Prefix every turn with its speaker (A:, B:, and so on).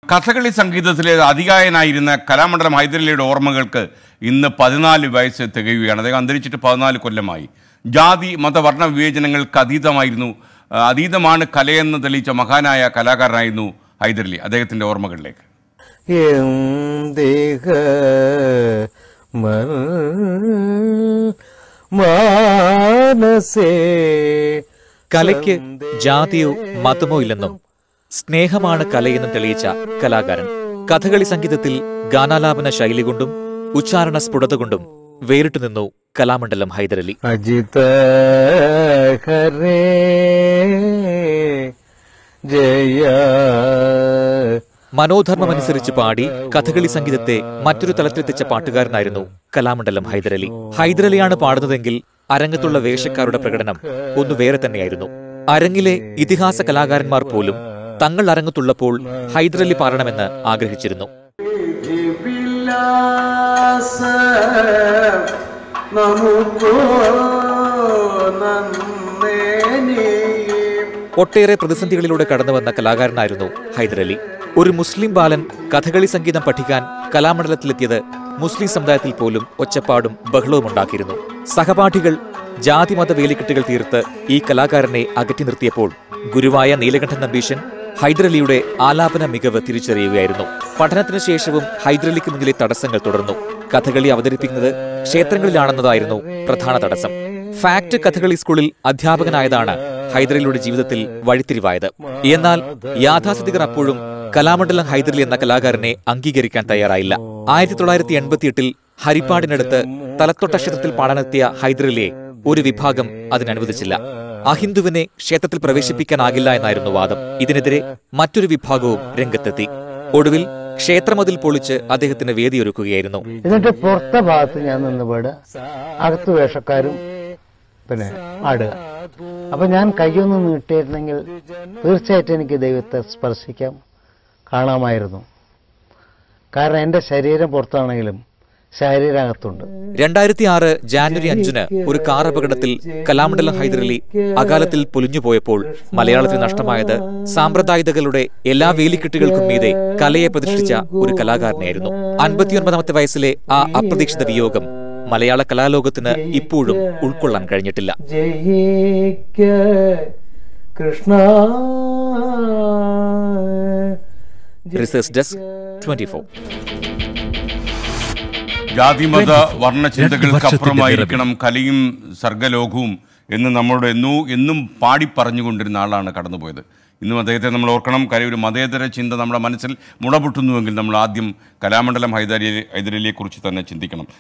A: കഥകളി സംഗീതത്തിലെ അതികായനായിരുന്ന കലാമണ്ഡലം ഹൈദരലിയുടെ ഓർമ്മകൾക്ക് ഇന്ന് പതിനാല് വയസ്സ് തികയുകയാണ് അദ്ദേഹം അന്തരിച്ചിട്ട് പതിനാല് കൊല്ലമായി ജാതി മതവർണ്ണ വിവേചനങ്ങൾക്ക് അതീതമായിരുന്നു ആ, അതീതമാണ് കലയെന്ന് തെളിയിച്ച മഹാനായ കലാകാരനായിരുന്നു ഹൈദരലി അദ്ദേഹത്തിൻ്റെ ഓർമ്മകളിലേക്ക്
B: എന്തിക മൽ മാനസേ
C: കലയ്ക്ക് ജാതിയോ മതമോ ഇല്ലെന്നും സ്നേഹമാണ് കലയെന്നും തെളിയിച്ച കലാകാരൻ കഥകളി സംഗീതത്തിൽ ഗാനാലാപന ശൈലി കൊണ്ടും ഉച്ചാരണ സ്ഫുടത കൊണ്ടും വേറിട്ടു നിന്നു കലാമണ്ഡലം ഹൈദരലി
B: അജിത ഹരേ ജയ
C: മനോധർമ്മമനുസരിച്ച് പാടി കഥകളി സംഗീതത്തെ മറ്റൊരു തലത്തിലെത്തിച്ച പാട്ടുകാരനായിരുന്നു കലാമണ്ഡലം ഹൈദരലി ഹൈദരലിയാണ് പാടുന്നതെങ്കിൽ അരങ്ങത്തുള്ള വേഷക്കാരുടെ പ്രകടനം ഒന്നു വേറെ തന്നെയായിരുന്നു അരങ്ങിലെ ഇതിഹാസ കലാകാരന്മാർ പോലും തങ്ങൾ അരങ്ങത്തുള്ളപ്പോൾ ഹൈദരലി പാടണമെന്ന് ആഗ്രഹിച്ചിരുന്നു
B: വിലാസ നമുക്കോ നന്ദേനീ
C: ഒട്ടേറെ പ്രതിസന്ധികളിലൂടെ കടന്നുവന്ന കലാകാരനായിരുന്നു ഹൈദരലി ഒരു മുസ്ലിം ബാലൻ കഥകളി സംഗീതം പഠിക്കാൻ കലാമണ്ഡലത്തിലെത്തിയത് മുസ്ലിം സമുദായത്തിൽ പോലും ഒച്ചപ്പാടും ബഹളവും ഉണ്ടാക്കിയിരുന്നു സഹപാഠികൾ ജാതിമത വേലിക്കെട്ടുകൾ തീർത്ത് ഈ കലാകാരനെ അകറ്റി നിർത്തിയപ്പോൾ ഗുരുവായ നീലകണ്ഠൻ നമ്പീശൻ ഹൈദരലിയുടെ ആലാപന മികവ് തിരിച്ചറിയുകയായിരുന്നു പഠനത്തിന് ശേഷവും ഹൈദരലിക്ക് മുന്നിലെ തടസ്സങ്ങൾ തുടർന്നു കഥകളി അവതരിപ്പിക്കുന്നത് ക്ഷേത്രങ്ങളിലാണെന്നതായിരുന്നു പ്രധാന തടസ്സം ഫാക്ട് കഥകളി സ്കൂളിൽ അധ്യാപകനായതാണ് ഹൈദരലിയുടെ ജീവിതത്തിൽ വഴിത്തിരിവായത് എന്നാൽ യാഥാസ്ഥിതികർ അപ്പോഴും കലാമണ്ഡലം ഹൈദരലി എന്ന കലാകാരനെ അംഗീകരിക്കാൻ തയ്യാറായില്ല ആയിരത്തി തൊള്ളായിരത്തി എൺപത്തിയെട്ടിൽ ഹരിപ്പാടിനടുത്ത് തലത്തൊട്ട ക്ഷേത്രത്തിൽ പാടാനെത്തിയ ഹൈദരലിയെ ഒരു വിഭാഗം അതിനനുവദിച്ചില്ല അഹിന്ദുവിനെ ക്ഷേത്രത്തിൽ പ്രവേശിപ്പിക്കാനാകില്ല എന്നായിരുന്നു വാദം ഇതിനെതിരെ മറ്റൊരു വിഭാഗവും രംഗത്തെത്തി ഒടുവിൽ ക്ഷേത്രമതിൽ പൊളിച്ച് അദ്ദേഹത്തിന് വേദിയൊരുക്കുകയായിരുന്നു
B: എന്നിട്ട് പുറത്തെ ഭാഗത്ത് ഞാൻ നിന്ന് പാടുക അകത്ത് വേഷക്കാരും പിന്നെ ആടുക അപ്പൊ ഞാൻ കൈയൊന്ന് നീട്ടിയിരുന്നെങ്കിൽ തീർച്ചയായിട്ടും എനിക്ക് ദൈവത്തെ സ്പർശിക്കാം കാണാമായിരുന്നു കാരണം എന്റെ ശരീരം പുറത്താണെങ്കിലും ശരീരം അകത്തുണ്ട്
C: രണ്ടായിരത്തി ആറ് ജാനുവരി അഞ്ചിന് ഒരു കാർ അപകടത്തിൽ കലാമണ്ഡലം ഹൈദരലി അകാലത്തിൽ പൊലിഞ്ഞുപോയപ്പോൾ മലയാളത്തിന് നഷ്ടമായത് സാമ്പ്രദായികതകളുടെ എല്ലാ വേലിക്കെട്ടുകൾക്കും മീതെ കലയെ പ്രതിഷ്ഠിച്ച ഒരു കലാകാരനായിരുന്നു അൻപത്തിയൊൻപതാമത്തെ വയസ്സിലെ ആ അപ്രതീക്ഷിത വിയോഗം മലയാള കലാലോകത്തിന് ഇപ്പോഴും ഉൾക്കൊള്ളാൻ കഴിഞ്ഞിട്ടില്ല
B: ജയിക്ക Krishna
C: research desk twenty four
A: ജാതിമത വർണ്ണ ചിന്തകൾക്കപ്പുറമായിരിക്കണം കലയും സർഗലോകവും എന്ന് നമ്മളോട് എന്നോ എന്നും പാടി പറഞ്ഞുകൊണ്ടിരുന്ന ആളാണ് കടന്നുപോയത് ഇന്നും അദ്ദേഹത്തെ നമ്മൾ ഓർക്കണം കാര്യം ഒരു മതേതര ചിന്ത നമ്മുടെ മനസ്സിൽ മുടപൊട്ടുന്നുവെങ്കിൽ നമ്മൾ ആദ്യം കലാമണ്ഡലം ഹൈദരലി ഹൈദരലിയെക്കുറിച്ച് തന്നെ ചിന്തിക്കണം